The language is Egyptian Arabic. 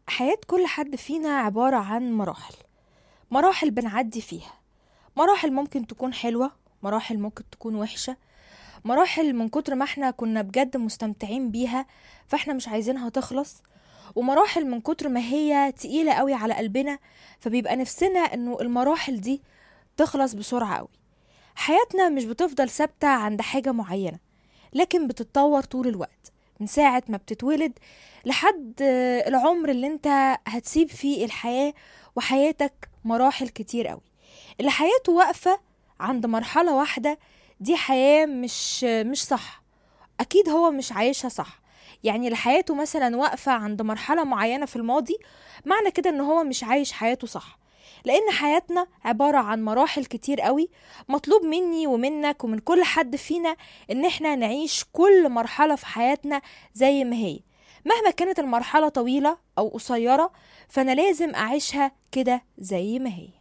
حياة كل حد فينا عبارة عن مراحل مراحل بنعدي فيها مراحل ممكن تكون حلوة مراحل ممكن تكون وحشة مراحل من كتر ما احنا كنا بجد مستمتعين بيها فاحنا مش عايزينها تخلص ومراحل من كتر ما هي تقيلة قوي على قلبنا فبيبقى نفسنا انه المراحل دي تخلص بسرعة قوي حياتنا مش بتفضل ثابتة عند حاجة معينة لكن بتتطور طول الوقت من ساعة ما بتتولد لحد آه، العمر اللي انت هتسيب فيه الحياة وحياتك مراحل كتير قوي اللي حياته واقفة عند مرحلة واحدة دي حياة مش مش صح أكيد هو مش عايشها صح يعني اللي حياته مثلا واقفة عند مرحلة معينة في الماضي معنى كده ان هو مش عايش حياته صح لأن حياتنا عبارة عن مراحل كتير قوي مطلوب مني ومنك ومن كل حد فينا ان احنا نعيش كل مرحلة في حياتنا زي ما هي مهما كانت المرحلة طويلة أو قصيرة فأنا لازم أعيشها كده زي ما هي